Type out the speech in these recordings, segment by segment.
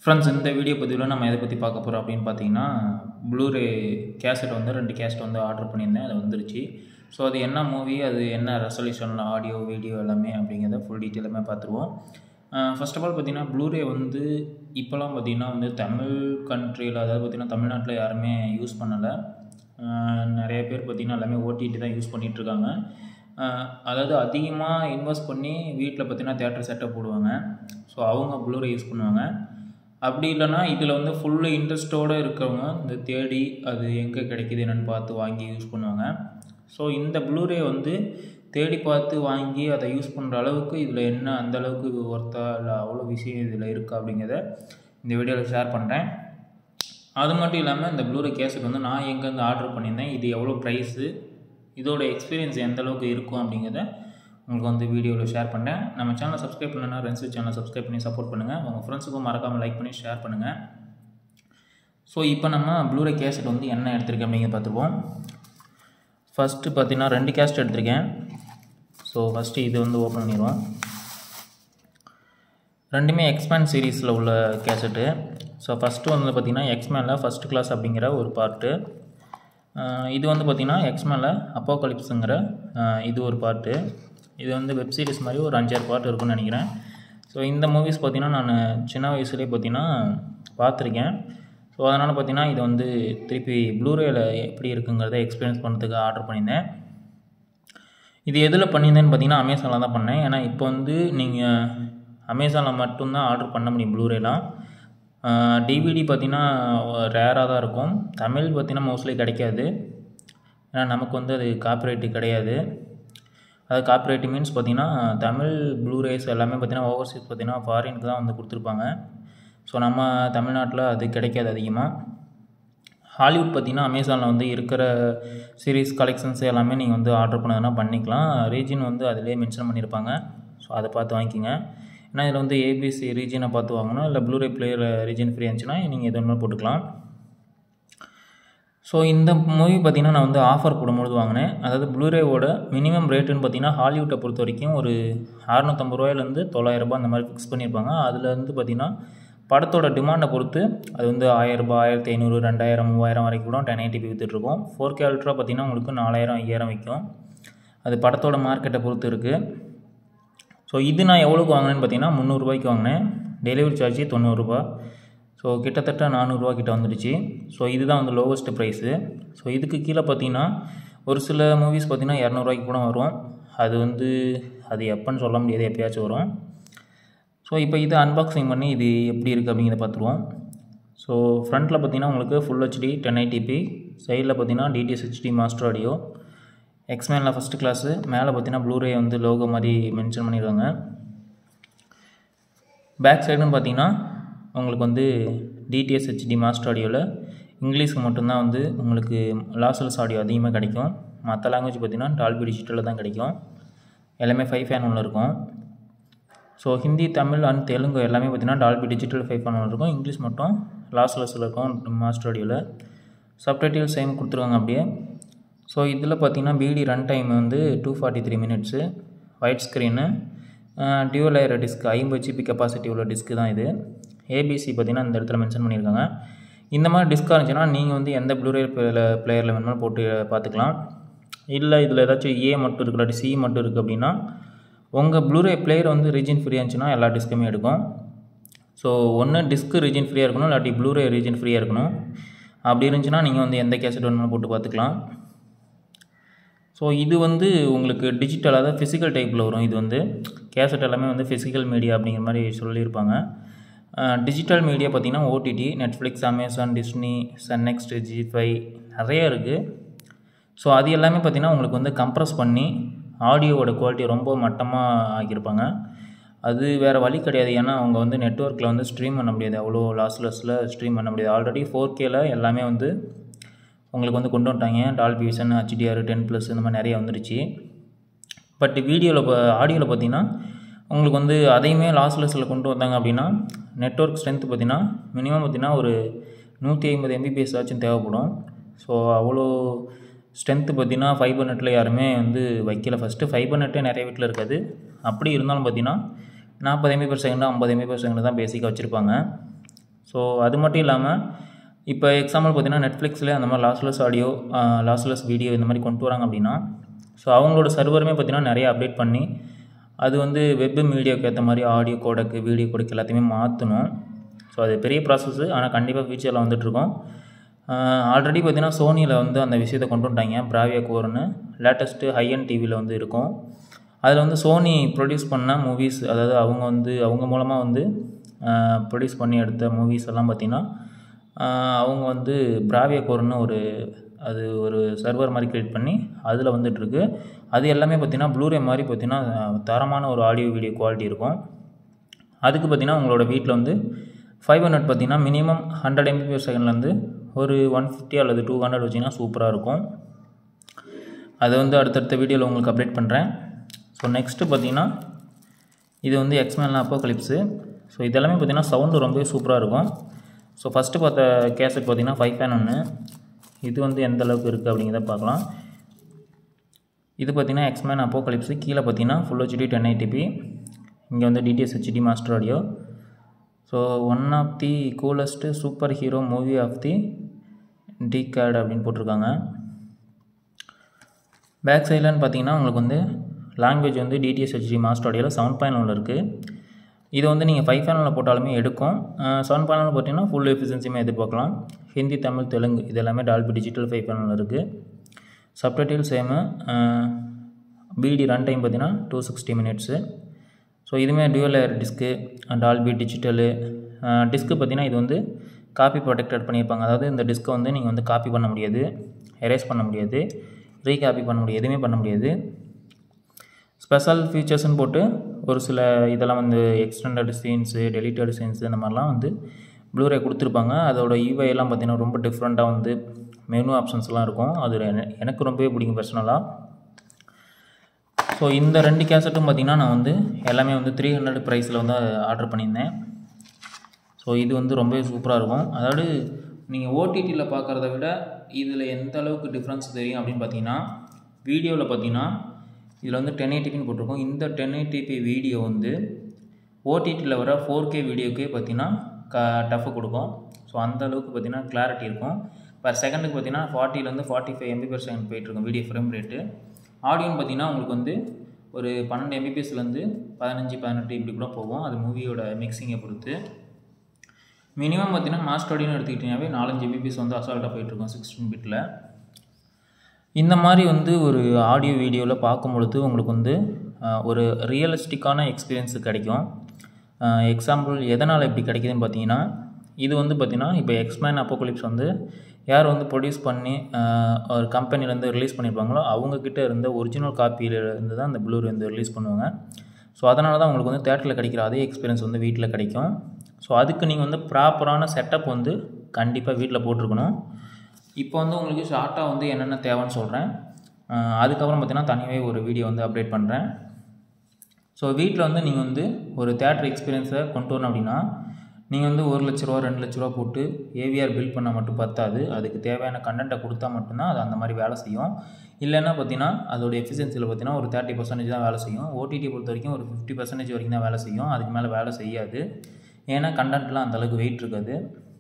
friends இந்த video பதிவில் நம்ம எதை பற்றி பார்க்க போகிறோம் அப்படின்னு பார்த்தீங்கன்னா ப்ளூரே கேசட் வந்து ரெண்டு கேசட் வந்து ஆர்டர் பண்ணியிருந்தேன் அது வந்துருச்சு ஸோ அது என்ன மூவி அது என்ன ரெசல்யூஷனில் ஆடியோ வீடியோ எல்லாமே அப்படிங்கிறத ஃபுல் டீட்டெயிலுமே பார்த்துருவோம் ஃபர்ஸ்ட் ஆஃப் ஆல் பார்த்தீங்கன்னா ப்ளூரே வந்து இப்போலாம் பார்த்தீங்கன்னா வந்து தமிழ் கண்ட்ரியில் அதாவது பார்த்திங்கன்னா தமிழ்நாட்டில் யாருமே யூஸ் பண்ணலை நிறைய பேர் பார்த்திங்கன்னா எல்லாமே ஓடிடி தான் யூஸ் பண்ணிகிட்ருக்காங்க அதாவது அதிகமாக இன்வெஸ்ட் பண்ணி வீட்டில் பார்த்திங்கன்னா தேட்டர் செட்டப் போடுவாங்க ஸோ அவங்க ப்ளூரே யூஸ் பண்ணுவாங்க அப்படி இல்லைனா இதில் வந்து ஃபுல்லு இன்ட்ரெஸ்ட்டோடு இருக்கிறவங்க இந்த தேடி அது எங்கே கிடைக்கிது என்னென்னு பார்த்து வாங்கி யூஸ் பண்ணுவாங்க ஸோ இந்த ப்ளூரே வந்து தேடி பார்த்து வாங்கி அதை யூஸ் பண்ணுற அளவுக்கு இதில் என்ன அந்த அளவுக்கு ஒர்த்தா இல்லை அவ்வளோ விஷயம் இதில் இருக்கா அப்படிங்கிறத இந்த வீடியோவில் ஷேர் பண்ணுறேன் அது மட்டும் இல்லாமல் இந்த ப்ளூரே கேஸுக்கு வந்து நான் எங்கேருந்து ஆர்டர் பண்ணியிருந்தேன் இது எவ்வளோ ப்ரைஸு இதோட எக்ஸ்பீரியன்ஸ் எந்த அளவுக்கு இருக்கும் அப்படிங்கிறத உங்களுக்கு வந்து வீடியோவில் ஷேர் பண்ணேன் நம்ம சேனலை சப்ஸ்கிரைப் பண்ணலன்னா ரென்ஸ் சேனலை சப்ஸ்கிரைப் பண்ணி சப்போர்ட் பண்ணுங்கள் உங்கள் ஃப்ரெண்ட்ஸுக்கும் மறக்காமல் லைக் பண்ணி ஷேர் பண்ணுங்கள் ஸோ இப்போ நம்ம ப்ளூரே கேசட் வந்து என்ன எடுத்திருக்கேன் அப்படிங்கிறத பார்த்துருவோம் ஃபஸ்ட்டு பார்த்தீங்கன்னா ரெண்டு கேஸ்ட் எடுத்திருக்கேன் ஸோ ஃபஸ்ட்டு இது வந்து ஓப்பன் பண்ணிடுவோம் ரெண்டுமே எக்ஸ்பேன் சீரீஸில் உள்ள கேசட்டு ஸோ ஃபஸ்ட்டு வந்து பார்த்திங்கன்னா எக்ஸ்மேனில் ஃபஸ்ட் கிளாஸ் அப்படிங்கிற ஒரு பார்ட்டு இது வந்து பார்த்திங்கன்னா எக்ஸ்மேனில் அப்போகலிப்ஸுங்கிற இது ஒரு பார்ட்டு இது வந்து வெப் சீரிஸ் மாதிரி ஒரு அஞ்சாறு பார்ட் இருக்குன்னு நினைக்கிறேன் ஸோ இந்த மூவிஸ் பார்த்திங்கன்னா நான் சின்ன வயசுலேயே பார்த்திங்கன்னா பார்த்துருக்கேன் ஸோ அதனால் பார்த்திங்கன்னா இது வந்து திருப்பி ப்ளூரேயில் எப்படி இருக்குங்கிறத எக்ஸ்பீரியன்ஸ் பண்ணுறதுக்கு ஆர்டர் பண்ணியிருந்தேன் இது எதில் பண்ணியிருந்தேன்னு பார்த்தீங்கன்னா அமேசானில் தான் பண்ணேன் ஏன்னா இப்போ வந்து நீங்கள் அமேசானில் மட்டும்தான் ஆர்டர் பண்ண முடியும் ப்ளூரேலாம் டிவிடி பார்த்திங்கன்னா ரேராக தான் இருக்கும் தமிழ் பார்த்திங்கன்னா மோஸ்ட்லி கிடைக்காது ஏன்னா நமக்கு வந்து அது காப்பிரைட்டு கிடையாது அது காப்பிரைட்டு மீன்ஸ் பார்த்திங்கன்னா தமிழ் ப்ளூரேஸ் எல்லாமே பார்த்திங்கன்னா ஓவர்சீஸ் பார்த்திங்கன்னா ஃபாரினுக்கு தான் வந்து கொடுத்துருப்பாங்க ஸோ நம்ம தமிழ்நாட்டில் அது கிடைக்காது அதிகமாக ஹாலிவுட் பார்த்திங்கன்னா அமேசானில் வந்து இருக்கிற சீரீஸ் கலெக்ஷன்ஸ் எல்லாமே நீங்கள் வந்து ஆர்டர் பண்ணதுனா பண்ணிக்கலாம் ரீஜன் வந்து அதிலே மென்ஷன் பண்ணியிருப்பாங்க ஸோ அதை பார்த்து வாங்கிக்கோங்க ஏன்னா இதில் வந்து ஏபிசி ரீஜனை பார்த்து வாங்கணும் இல்லை ப்ளூரே பிளேயர் ரீஜன் ஃப்ரீ இருந்துச்சுன்னா நீங்கள் எது ஒன்று போட்டுக்கலாம் ஸோ இந்த மூவி பார்த்திங்கன்னா நான் வந்து ஆஃபர் போடும்பொழுது வாங்கினேன் அதாவது ப்ளூரேவோட மினிமம் ரேட்டுன்னு பார்த்தீங்கன்னா ஹாலிவுட்டை பொறுத்த வரைக்கும் ஒரு அறநூற்றம்பது ரூபாயிலேருந்து தொள்ளாயிரரூபா அந்த மாதிரி ஃபிக்ஸ் பண்ணியிருப்பாங்க அதில் வந்து பார்த்திங்கன்னா படத்தோட டிமாண்டை பொறுத்து அது வந்து ஆயிரரூபா ஆயிரத்தி ஐநூறு ரெண்டாயிரம் மூவாயிரம் வரைக்கும் கூட டென் எயிட்டி விற்றுட்ருக்கோம் ஃபோர் கே அல்ட்ரா பார்த்திங்கன்னா உங்களுக்கு நாலாயிரம் ஐயாயிரம் விற்கும் அது படத்தோட மார்க்கெட்டை பொறுத்து இருக்குது ஸோ இது நான் எவ்வளோக்கு வாங்கினேன்னு பார்த்தீங்கன்னா முந்நூறுரூவாய்க்கு வாங்கினேன் டெலிவரி சார்ஜ் தொண்ணூறுரூபா ஸோ கிட்டத்தட்ட நானூறுரூவா கிட்ட வந்துடுச்சு ஸோ இதுதான் வந்து லோவஸ்ட் ப்ரைஸு ஸோ இதுக்கு கீழே பார்த்தீங்கன்னா ஒரு சில மூவிஸ் பார்த்திங்கன்னா இரநூறுவாய்க்கு கூட வரும் அது வந்து அது எப்போன்னு சொல்ல முடியாது எப்பயாச்சும் வரும் ஸோ இப்போ இதை அன்பாக்சிங் பண்ணி இது எப்படி இருக்குது அப்படிங்கிறத பார்த்துருவோம் ஸோ ஃப்ரண்ட்டில் பார்த்தீங்கன்னா உங்களுக்கு ஃபுல் ஹெச்டி டென் ஐடிபி சைடில் பார்த்தீங்கன்னா டிடிஎஸ் ஹெச்டி மாஸ்டர் ஆடியோ எக்ஸ்மேனில் ஃபஸ்ட்டு கிளாஸு மேலே பார்த்தீங்கன்னா ப்ளூரே வந்து லோகோ மாதிரி மென்ஷன் பண்ணிடுவாங்க பேக் சைடுன்னு பார்த்தீங்கன்னா உங்களுக்கு வந்து டிடிஎஸ் ஹெச்டி மாஸ்டர் ஆடியோவில் இங்கிலீஷ்க்கு மட்டும்தான் வந்து உங்களுக்கு லாஸ்லஸ் ஆடியோ அதிகமாக கிடைக்கும் மற்ற லாங்குவேஜ் பார்த்திங்கன்னா டால்பி டிஜிட்டலில் தான் கிடைக்கும் எல்லாமே ஃபைவ் ஃபேன் ஒன்று இருக்கும் ஸோ ஹிந்தி தமிழ் அண்ட் தெலுங்கு எல்லாமே பார்த்திங்கன்னா டால்பி டிஜிட்டல் ஃபைவ் ஃபேன் ஒன்று இருக்கும் இங்கிலீஷ் மட்டும் லாஸ்லஸில் இருக்கும் மாஸ்டர் ஆடியோவில் சப்டைட்டில் சேம் கொடுத்துருவாங்க அப்படியே ஸோ இதில் பார்த்திங்கன்னா பிடி ரன் டைம் வந்து two forty three minutes wide screen dual layer disc ஐம்பது ஜிபி கெப்பாசிட்டி உள்ள டிஸ்க்கு தான் இது ஏபிசி பார்த்திங்கன்னா இந்த இடத்துல மென்ஷன் பண்ணியிருக்காங்க இந்த மாதிரி டிஸ்காக இருந்துச்சுன்னா நீங்கள் வந்து எந்த ப்ளூரே பிளேயரில் வேணுமாலும் போட்டு பார்த்துக்கலாம் இல்லை இதில் ஏதாச்சும் ஏ மட்டும் இருக்குது இல்லாட்டி சி மட்டும் இருக்குது அப்படின்னா உங்கள் ப்ளூரே பிளேயர் வந்து ரீஜன் ஃப்ரீயாக இருந்துச்சுன்னா எல்லா டிஸ்க்குமே எடுக்கும் ஸோ ஒன்று டிஸ்க்கு ரீஜன் ஃப்ரீயாக இருக்கணும் இல்லாட்டி ப்ளூரே ரீஜன் ஃப்ரீயாக இருக்கணும் அப்படி இருந்துச்சுன்னா நீங்கள் வந்து எந்த கேசட் வேணுமாலும் போட்டு பார்த்துக்கலாம் ஸோ இது வந்து உங்களுக்கு டிஜிட்டல் அதாவது ஃபிசிக்கல் டைப்பில் வரும் இது வந்து கேசட் எல்லாமே வந்து ஃபிசிக்கல் மீடியா அப்படிங்கிற மாதிரி சொல்லியிருப்பாங்க டிஜிட்டல் மீடியா பார்த்திங்கன்னா OTT Netflix Amazon Disney Sun Next Zee five நிறைய இருக்குது ஸோ அது எல்லாமே பார்த்திங்கன்னா உங்களுக்கு வந்து கம்ப்ரஸ் பண்ணி ஆடியோவோட குவாலிட்டி ரொம்ப மட்டமாக ஆக்கியிருப்பாங்க அது வேறு வழி கிடையாது ஏன்னா அவங்க வந்து நெட்ஒர்க்கில் வந்து ஸ்ட்ரீம் பண்ண முடியாது அவ்வளோ லாஸ்லெஸில் ஸ்ட்ரீம் பண்ண முடியாது ஆல்ரெடி ஃபோர் கேல எல்லாமே வந்து உங்களுக்கு வந்து கொண்டு வந்துட்டாங்க Dolby vision HDR ten plus இந்த மாதிரி நிறைய வந்துடுச்சு பட் வீடியோவில் ஆடியோவில் பார்த்தீங்கன்னா உங்களுக்கு வந்து அதையுமே லாஸ்லெஸில் கொண்டு வந்தாங்க அப்படின்னா நெட்ஒர்க் ஸ்ட்ரென்த் பார்த்திங்கன்னா மினிமம் பார்த்திங்கன்னா ஒரு நூற்றி ஐம்பது எம்பிபிஎஸ் ஆச்சும் தேவைப்படும் ஸோ அவ்வளோ ஸ்ட்ரென்த்து பார்த்திங்கன்னா ஃபைபர் நெட்டில் யாருமே வந்து வைக்கல ஃபஸ்ட்டு ஃபைபர் நெட்டே நிறைய வீட்டில் இருக்காது அப்படி இருந்தாலும் பார்த்திங்கன்னா நாற்பது எம்பி பர் செகண்டு ஐம்பது எம்பி பர் செகண்டு தான் பேசிக்காக வச்சுருப்பாங்க ஸோ அது மட்டும் இல்லாமல் இப்போ எக்ஸாம்பிள் பார்த்தீங்கன்னா நெட்ஃப்ளிக்ஸில் அந்த மாதிரி லாஸ்லெஸ் ஆடியோ லாஸ்லெஸ் வீடியோ இந்த மாதிரி கொண்டு வராங்க அப்படின்னா ஸோ அவங்களோட சர்வருமே பார்த்தீங்கன்னா நிறைய அப்டேட் பண்ணி அது வந்து வெப் மீடியாவுக்கு ஏற்ற மாதிரி ஆடியோ கோடக்கு வீடியோ கோடக்கு எல்லாத்தையுமே மாற்றணும் ஸோ அது பெரிய ப்ராசஸ்ஸு ஆனால் கண்டிப்பாக ஃபியூச்சரில் வந்துட்டுருக்கோம் ஆல்ரெடி பார்த்தீங்கன்னா சோனியில் வந்து அந்த விஷயத்தை கொண்டு வந்துட்டாங்க பிராவியா கோர்னு லேட்டஸ்ட்டு ஹையன் டிவியில் வந்து இருக்கும் அதில் வந்து சோனி ப்ரொடியூஸ் பண்ண மூவிஸ் அதாவது அவங்க வந்து அவங்க மூலமாக வந்து ப்ரொடியூஸ் பண்ணி எடுத்த மூவிஸ் எல்லாம் பார்த்திங்கன்னா அவங்க வந்து பிராவியா கோர்னு ஒரு அது ஒரு சர்வர் மாதிரி க்ரியேட் பண்ணி அதில் வந்துட்டுருக்கு அது எல்லாமே பார்த்திங்கன்னா ப்ளூரே மாதிரி பார்த்திங்கன்னா தரமான ஒரு ஆடியோ வீடியோ குவாலிட்டி இருக்கும் அதுக்கு பார்த்திங்கன்னா உங்களோட வீட்டில் வந்து ஃபைவ் ஹண்ட்ரட் பார்த்திங்கன்னா மினிமம் ஹண்ட்ரட் எம்பி per செகண்ட்லேருந்து ஒரு ஒன் ஃபிஃப்டி அல்லது டூ ஹண்ட்ரட் வச்சிங்கன்னா சூப்பராக இருக்கும் அதை வந்து அடுத்தடுத்த வீடியோவில் உங்களுக்கு அப்டேட் பண்ணுறேன் ஸோ நெக்ஸ்ட்டு பார்த்தீங்கன்னா இது வந்து எக்ஸ்மேன் அப்போ கிளிப்ஸு ஸோ இதெல்லாமே பார்த்தீங்கன்னா சவுண்டு ரொம்பவே சூப்பராக இருக்கும் ஸோ ஃபஸ்ட்டு பார்த்த கேசட் பார்த்தீங்கன்னா ஃபைவ் ஃபேன் ஒன்று இது வந்து எந்த அளவுக்கு இருக்குது அப்படிங்கிறத பார்க்கலாம் இது பார்த்தீங்கன்னா எக்ஸ்மேன் அப்போ கிளிப்ஸு கீழே பார்த்தீங்கன்னா ஃபுல் ஹெச்டி டென் ஐடிபி இங்கே வந்து DTS HD master audio so one of the coolest super hero movie of the decade அப்படின்னு போட்டிருக்காங்க பேக் சைட்லன்னு பார்த்தீங்கன்னா உங்களுக்கு வந்து லாங்குவேஜ் வந்து டிடிஎஸ் ஹெச்டி மாஸ்டர் ஆடியோவில் செவன் பாயிண்ட் ஒன்று இருக்குது இது வந்து நீங்கள் ஃபைவ் சேனலில் போட்டாலுமே எடுக்கும் செவன் பாயிண்ட் பார்த்தீங்கன்னா ஃபுல் எஃபிஷியன்சியுமே எதிர்பார்க்கலாம் ஹிந்தி தமிழ் தெலுங்கு இது எல்லாமே டால்பி டிஜிட்டல் ஃபைவ் சேனல் இருக்குது subtitle same BD run time பார்த்தீங்கன்னா டூ சிக்ஸ்டி மினிட்ஸு ஸோ இதுவுமே dual layer disc Dolby digital disc பார்த்தீங்கன்னா இது வந்து காப்பி ப்ரொடெக்டட் பண்ணியிருப்பாங்க அதாவது இந்த டிஸ்க்கை வந்து நீங்கள் வந்து காப்பி பண்ண முடியாது எரேஸ் பண்ண முடியாது ரீகாப்பி பண்ண முடியாது எதுவுமே பண்ண முடியாது ஸ்பெஷல் ஃபீச்சர்ஸ்னு போட்டு ஒரு சில இதெல்லாம் வந்து எக்ஸ்டெண்டட் சீன்ஸு டெலிட்டட் சீன்ஸு இந்த மாதிரிலாம் வந்து ப்ளூரே கொடுத்துருப்பாங்க அதோட யூஐ எல்லாம் பார்த்திங்கன்னா ரொம்ப டிஃப்ரெண்ட்டாக வந்து மெனு ஆப்ஷன்ஸ்லாம் இருக்கும் அது என- எனக்கு ரொம்பவே பிடிக்கும் பர்சனலாக ஸோ இந்த ரெண்டு கேசட்டும் பார்த்திங்கன்னா நான் வந்து எல்லாமே வந்து த்ரீ ஹண்ட்ரட் ப்ரைஸில் வந்து ஆர்டர் பண்ணியிருந்தேன் ஸோ இது வந்து ரொம்பவே சூப்பராக இருக்கும் அதாவது நீங்கள் ஓடிடியில் பார்க்குறத விட இதில் எந்த அளவுக்கு டிஃப்ரென்ஸ் தெரியும் அப்படின்னு பார்த்தீங்கன்னா வீடியோவில் பார்த்தீங்கன்னா இதில் வந்து டென் எயிட்டிபின்னு போட்டிருக்கோம் இந்த டென் எயிட்டிபி வீடியோ வந்து ஓடிடியில் வர ஃபோர் கே வீடியோக்கே பார்த்தீங்கன்னா க டஃப் கொடுக்கும் ஸோ அந்த அளவுக்கு பார்த்தீங்கன்னா கிளாரிட்டி இருக்கும் பர் செகண்டுக்கு பார்த்தீங்கன்னா ஃபார்ட்டிலேருந்து forty five MB per second போயிட்டுருக்கும் வீடியோ ஃப்ரேம் ரேட்டு ஆடியோன்னு பார்த்தீங்கன்னா உங்களுக்கு வந்து ஒரு பன்னெண்டு எம்பிபிஎஸ்லேருந்து பதினஞ்சு பதினெட்டு இப்படி கூட போகும் அது மூவியோட மிக்சிங்கை பொறுத்து மினிமம் பார்த்தீங்கன்னா மாஸ்டர் ஆடியோன்னு எடுத்துக்கிட்டிங்கனாவே நாலஞ்சு எம்பிபிஎஸ் வந்து அசால்ட்டாக போயிட்டுருக்கும் சிக்ஸ்டீன் பிட்டில் இந்த மாதிரி வந்து ஒரு ஆடியோ வீடியோவில் பார்க்கும் பொழுது உங்களுக்கு வந்து அஹ், ஒரு ரியலிஸ்டிக்கான எக்ஸ்பீரியன்ஸ் கிடைக்கும் எக்ஸாம்பிள் எதனால் இப்படி கிடைக்குதுன்னு பார்த்தீங்கன்னா இது வந்து பார்த்திங்கன்னா இப்போ எக்ஸ்மேன் அப்போகலிப்ஸ் வந்து யார் வந்து ப்ரொடியூஸ் பண்ணி அஹ், ஒரு கம்பெனிலேருந்து ரிலீஸ் பண்ணியிருப்பாங்களோ அவங்கக்கிட்ட இருந்த ஒரிஜினல் காப்பியில் இருந்து தான் அந்த ப்ளூர் வந்து ரிலீஸ் பண்ணுவாங்க ஸோ அதனால தான் உங்களுக்கு வந்து தேட்டரில் கிடைக்கிற அதே எக்ஸ்பீரியன்ஸ் வந்து வீட்டில் கிடைக்கும் ஸோ அதுக்கு நீங்கள் வந்து ப்ராப்பரான செட்டப் வந்து கண்டிப்பாக வீட்டில் போட்டிருக்கணும் இப்போ வந்து உங்களுக்கு ஷார்ட்டாக வந்து என்னென்ன தேவைன்னு சொல்கிறேன் அதுக்கப்புறம் பார்த்தீங்கன்னா தனியாகவே ஒரு வீடியோ வந்து அப்டேட் பண்ணுறேன் ஸோ வீட்டில் வந்து நீங்கள் வந்து ஒரு தேட்டர் எக்ஸ்பீரியன்ஸை கொண்டு வரணும் அப்படின்னா நீங்கள் வந்து ஒரு லட்ச ரூபா ரெண்டு லட்ச ரூபா போட்டு ஏவிஆர் பில் பண்ணால் மட்டும் பத்தாது அதுக்கு தேவையான கண்டென்ட்டை கொடுத்தா மட்டும்தான் அது அந்த மாதிரி வேலை செய்யும் இல்லைன்னா பார்த்தீங்கன்னா அதோட எஃபிஷியன்சியில் பார்த்தீங்கன்னா ஒரு தேர்ட்டி பர்சன்டேஜ் தான் வேலை செய்யும் ஓடிடி பொறுத்த வரைக்கும் ஒரு ஃபிஃப்டி பர்சன்டேஜ் வரைக்கும் தான் வேலை செய்யும் அதுக்கு மேலே வேலை செய்யாது ஏன்னா கண்டென்ட்லாம் அந்தளவுக்கு வெயிட் இருக்காது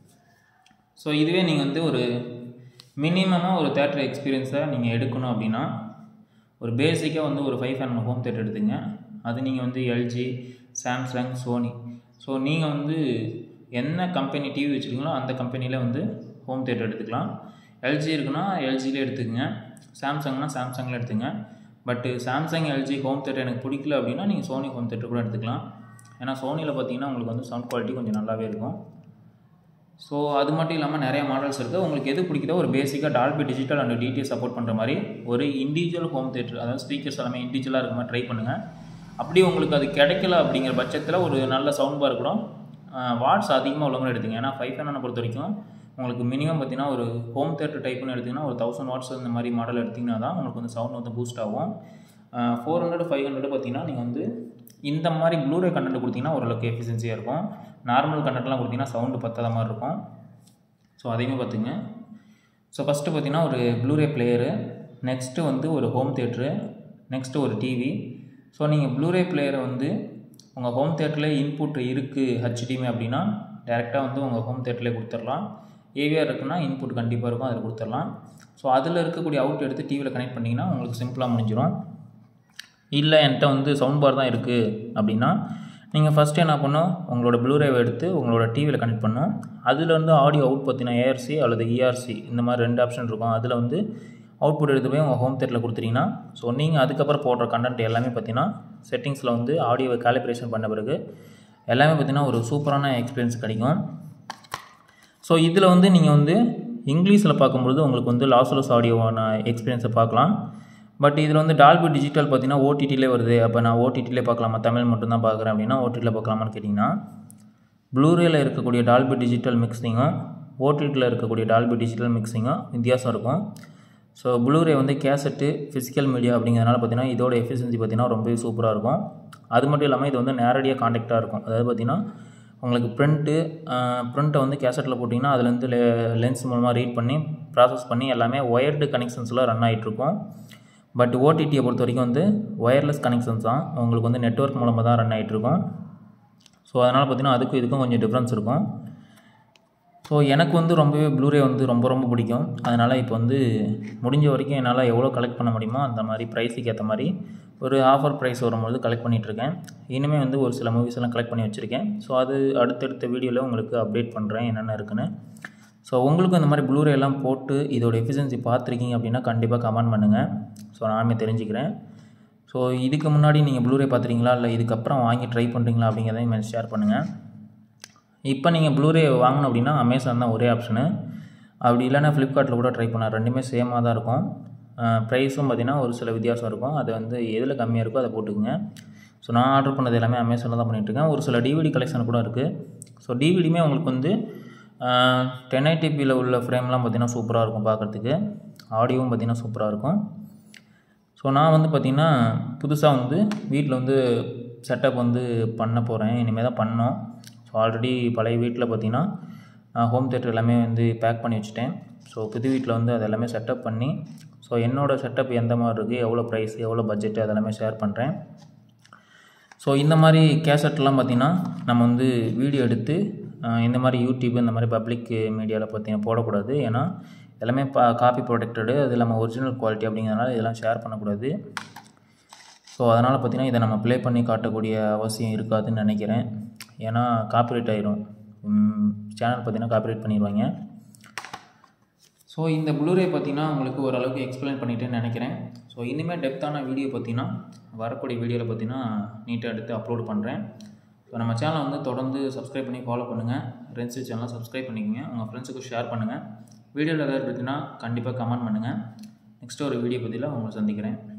ஸோ இதுவே நீங்கள் வந்து ஒரு மினிமமாக ஒரு தேட்டர் எக்ஸ்பீரியன்ஸை நீங்கள் எடுக்கணும் அப்படின்னா ஒரு பேசிக்காக வந்து ஒரு ஃபைவ் ஹண்ட்ரட் ஹோம் தேட்டர் எடுத்துங்க அது நீங்கள் வந்து எல்ஜி சாம்சங் சோனி ஸோ நீங்கள் வந்து என்ன கம்பெனி டிவி வச்சுருக்கீங்களோ அந்த கம்பெனியில் வந்து ஹோம் தேட்டர் எடுத்துக்கலாம் எல்ஜி இருக்குன்னா எல்ஜிலே எடுத்துக்கங்க சாம்சங்னா சாம்சங்கில் எடுத்துங்க பட்டு சாம்சங் எல்ஜி ஹோம் தேட்டர் எனக்கு பிடிக்கல அப்படின்னா நீங்கள் சோனி ஹோம் தேட்டர் கூட எடுத்துக்கலாம் ஏன்னா சோனியில் பார்த்தீங்கன்னா உங்களுக்கு வந்து சவுண்ட் குவாலிட்டி கொஞ்சம் நல்லாவே இருக்கும் ஸோ அது மட்டும் இல்லாமல் நிறைய மாடல்ஸ் இருக்குது உங்களுக்கு எது பிடிக்குதோ ஒரு பேசிக்காக Dolby digital and DTS support பண்ணுற மாதிரி ஒரு இண்டிவிஜுவல் ஹோம் தேட்டர் அதாவது ஸ்பீக்கர்ஸ் எல்லாமே இண்டிவிஜுவலாக இருக்க மாதிரி ட்ரை பண்ணுங்கள் அப்படி உங்களுக்கு அது கிடைக்கல அப்படிங்கிற பட்சத்தில் ஒரு நல்ல சவுண்ட் பார் கூட வாட்ஸ் அதிகமாக உள்ளவங்க எடுத்துங்க ஏன்னா ஃபைவ் ஹண்ட்ரட் பொறுத்த வரைக்கும் உங்களுக்கு மினிமம் பார்த்தீங்கன்னா ஒரு ஹோம் தேட்டர் டைப்னு எடுத்திங்கன்னா ஒரு தௌசண்ட் வாட்ஸ் இந்த மாதிரி மாடல் எடுத்திங்கன்னா தான் உங்களுக்கு வந்து சவுண்ட் வந்து பூஸ்ட் ஆகும் ஃபோர் ஹண்ட்ரட் ஃபைவ் ஹண்ட்ரட் பார்த்தீங்கன்னா நீங்கள் வந்து இந்த மாதிரி ப்ளூரே கண்டென்ட் கொடுத்தீங்கன்னா ஓரளவுக்கு எஃபிஷியன்சியாக இருக்கும் நார்மல் கண்டென்ட்லாம் கொடுத்தீங்கன்னா சவுண்டு பத்தாத மாதிரி இருக்கும் ஸோ அதையுமே பார்த்துங்க ஸோ ஃபஸ்ட்டு பார்த்தீங்கன்னா ஒரு ப்ளூரே பிளேயரு நெக்ஸ்ட்டு வந்து ஒரு ஹோம் தேட்ரு நெக்ஸ்ட்டு ஒரு டிவி ஸோ நீங்கள் ப்ளூரே பிளேயரை வந்து உங்கள் ஹோம் தேட்டரில் இன்புட் இருக்குது ஹச்டிமி அப்படின்னா டேரெக்டாக வந்து உங்கள் ஹோம் தேட்டர்லேயே கொடுத்துடலாம் ஏவிஆர் இருக்குன்னா இன்புட் கண்டிப்பாக இருக்கும் அதில் கொடுத்துடலாம் ஸோ அதில் இருக்கக்கூடிய அவுட் எடுத்து டிவியில் கனெக்ட் பண்ணிங்கன்னா உங்களுக்கு சிம்பிளாக முடிஞ்சிடும் இல்லை என்கிட்ட வந்து சவுண்ட் பார் தான் இருக்குது அப்படின்னா நீங்கள் ஃபஸ்ட்டு என்ன பண்ணணும் உங்களோட ப்ளூரேவை எடுத்து உங்களோட டிவியில் கனெக்ட் பண்ணணும் அதுலேருந்து ஆடியோ அவுட் பார்த்தீங்கன்னா ஏஆர்சி அல்லது இஆர்சி இந்த மாதிரி ரெண்டு ஆப்ஷன் இருக்கும் அதில் வந்து அவுட்புட் எடுத்து போய் உங்கள் ஹோம் தேட்டரில் கொடுத்துட்டீங்கன்னா ஸோ நீங்கள் அதுக்கப்புறம் போடுற கண்டென்ட் எல்லாமே பார்த்தீங்கன்னா செட்டிங்ஸில் வந்து ஆடியோவை கேலிப்ரேஷன் பண்ண பிறகு எல்லாமே பார்த்தீங்கன்னா ஒரு சூப்பரான எக்ஸ்பீரியன்ஸ் கிடைக்கும் ஸோ இதில் வந்து நீங்கள் வந்து இங்கிலீஷில் பார்க்கும்பொழுது உங்களுக்கு வந்து லாஸ்லஸ் ஆடியோவான எக்ஸ்பீரியன்ஸை பார்க்கலாம் பட் இதில் வந்து டால்பி டிஜிட்டல் பார்த்தீங்கன்னா ஓடிடிலே வருது அப்போ நான் ஓடிடிலே பார்க்கலாமா தமிழ் மட்டும்தான் பார்க்குறேன் அப்படின்னா ஓடிடியில் பார்க்கலாமான்னு கேட்டிங்கன்னா ப்ளூரேயில் இருக்கக்கூடிய டால்பி டிஜிட்டல் மிக்சிங்கும் ஓடிடியில் இருக்கக்கூடிய டால்பி டிஜிட்டல் மிக்சிங்கும் வித்தியாசம் இருக்கும் ஸோ ப்ளூரே வந்து கேசட்டு ஃபிசிக்கல் மீடியா அப்படிங்கிறதுனால பார்த்தீங்கன்னா இதோட எஃபிஷியன்சி பார்த்தீங்கன்னா ரொம்பவே சூப்பராக இருக்கும் அது மட்டும் இல்லாமல் இது வந்து நேரடியாக காண்டாக்டாக இருக்கும் அதாவது பார்த்தீங்கன்னா உங்களுக்கு ப்ரிண்ட்டு ப்ரிண்ட்டை வந்து கேசட்டில் போட்டிங்கன்னா அதுலேருந்து லெ லென்ஸ் மூலமாக ரீட் பண்ணி ப்ராசஸ் பண்ணி எல்லாமே ஒயர்டு கனெக்ஷன்ஸில் ரன் ஆகிட்ருக்கும் பட் ஓடிடியை பொறுத்த வரைக்கும் வந்து ஒயர்லெஸ் கனெக்ஷன்ஸ் தான் உங்களுக்கு வந்து நெட்ஒர்க் மூலமாக தான் ரன் ஆகிட்ருக்கும் ஸோ அதனால் பார்த்திங்கன்னா அதுக்கும் இதுக்கும் கொஞ்சம் டிஃப்ரென்ஸ் இருக்கும் ஸோ எனக்கு வந்து ரொம்பவே ப்ளூரே வந்து ரொம்ப ரொம்ப பிடிக்கும் அதனால் இப்போ வந்து முடிஞ்ச வரைக்கும் என்னால் எவ்வளோ கலெக்ட் பண்ண முடியுமோ அந்த மாதிரி ப்ரைஸுக்கு ஏற்ற மாதிரி ஒரு ஆஃபர் ப்ரைஸ் வரும்போது கலெக்ட் பண்ணிகிட்ருக்கேன் இனிமேல் வந்து ஒரு சில மூவிஸ் எல்லாம் கலெக்ட் பண்ணி வச்சுருக்கேன் ஸோ அது அடுத்தடுத்த வீடியோவில் உங்களுக்கு அப்டேட் பண்ணுறேன் என்னென்ன இருக்குன்னு ஸோ உங்களுக்கும் இந்த மாதிரி ப்ளூரே எல்லாம் போட்டு இதோட எஃபிஷியன்சி பார்த்துருக்கீங்க அப்படின்னா கண்டிப்பாக கமெண்ட் பண்ணுங்கள் ஸோ நானுமே தெரிஞ்சுக்கிறேன் ஸோ இதுக்கு முன்னாடி நீங்கள் ப்ளூரே பார்த்துறீங்களா இல்லை இதுக்கப்புறம் வாங்கி ட்ரை பண்ணுறீங்களா அப்படிங்கிறதையும் ஷேர் பண்ணுங்கள் இப்போ நீங்கள் ப்ளூரே வாங்கணும் அப்படின்னா அமேசான் தான் ஒரே ஆப்ஷனு அப்படி இல்லைன்னா ஃப்ளிப்கார்ட்டில் கூட ட்ரை பண்ணலாம் ரெண்டுமே சேமாக தான் இருக்கும் ப்ரைஸும் பார்த்திங்கன்னா ஒரு சில வித்தியாசம் இருக்கும் அது வந்து எதில் கம்மியாக இருக்கோ அதை போட்டுக்குங்க ஸோ நான் ஆர்டர் பண்ணது எல்லாமே அமேசானில் தான் பண்ணிகிட்ருக்கேன் ஒரு சில டிவிடி கலெக்ஷன் கூட இருக்குது ஸோ டிவிடியுமே உங்களுக்கு வந்து டென் ஐடிபியில் உள்ள ஃப்ரேம்லாம் பார்த்திங்கன்னா சூப்பராக இருக்கும் பார்க்குறதுக்கு ஆடியோவும் பார்த்திங்கன்னா சூப்பராக இருக்கும் ஸோ நான் வந்து பார்த்திங்கன்னா புதுசாக வந்து வீட்டில் வந்து செட்டப் வந்து பண்ண போகிறேன் இனிமேல் தான் பண்ணோம் ஸோ ஆல்ரெடி பழைய வீட்டில் பார்த்திங்கன்னா நான் ஹோம் தேட்டர் எல்லாமே வந்து பேக் பண்ணி வச்சுட்டேன் ஸோ புது வீட்டில் வந்து அது எல்லாமே செட்டப் பண்ணி ஸோ என்னோடய செட்டப் எந்த மாதிரி இருக்குது எவ்வளோ ப்ரைஸ் எவ்வளோ பட்ஜெட்டு அதெல்லாமே ஷேர் பண்ணுறேன் ஸோ இந்த மாதிரி கேசட்லாம் பார்த்திங்கன்னா நம்ம வந்து வீடியோ எடுத்து இந்த மாதிரி யூடியூப் இந்த மாதிரி பப்ளிக் மீடியாவில் பார்த்தீங்கன்னா போடக்கூடாது ஏன்னா எல்லாமே பா காப்பி ப்ரொடெக்டடு அது இல்லாமல் ஒரிஜினல் குவாலிட்டி அப்படிங்கிறதுனால இதெல்லாம் ஷேர் பண்ணக்கூடாது ஸோ அதனால் பார்த்திங்கன்னா இதை நம்ம ப்ளே பண்ணி காட்டக்கூடிய அவசியம் இருக்காதுன்னு நினைக்கிறேன் ஏன்னா காப்பிரைட் ஆயிரும் சேனல் பார்த்திங்கன்னா காப்பிரைட் பண்ணிடுவாங்க ஸோ இந்த ப்ளூரே பார்த்திங்கன்னா உங்களுக்கு ஓரளவுக்கு எக்ஸ்பிளைன் பண்ணிட்டேன்னு நினைக்கிறேன் ஸோ இனிமேல் டெப்த்தான வீடியோ பார்த்திங்கன்னா வரக்கூடிய வீடியோவில் பார்த்திங்கன்னா நீட்டாக எடுத்து அப்லோட் பண்ணுறேன் ஸோ நம்ம சேனலை வந்து தொடர்ந்து சப்ஸ்கிரைப் பண்ணி ஃபாலோ பண்ணுங்கள் ஃப்ரெண்ட்ஸு சேனலை சப்ஸ்கிரைப் பண்ணிக்கோங்க உங்கள் ஃப்ரெண்ட்ஸுக்கு ஷேர் பண்ணுங்கள் வீடியோவில் ஏதாவது இருக்குன்னா கண்டிப்பாக கமெண்ட் பண்ணுங்கள் நெக்ஸ்ட்டு ஒரு வீடியோ பற்றியில் உங்களை சந்திக்கிறேன்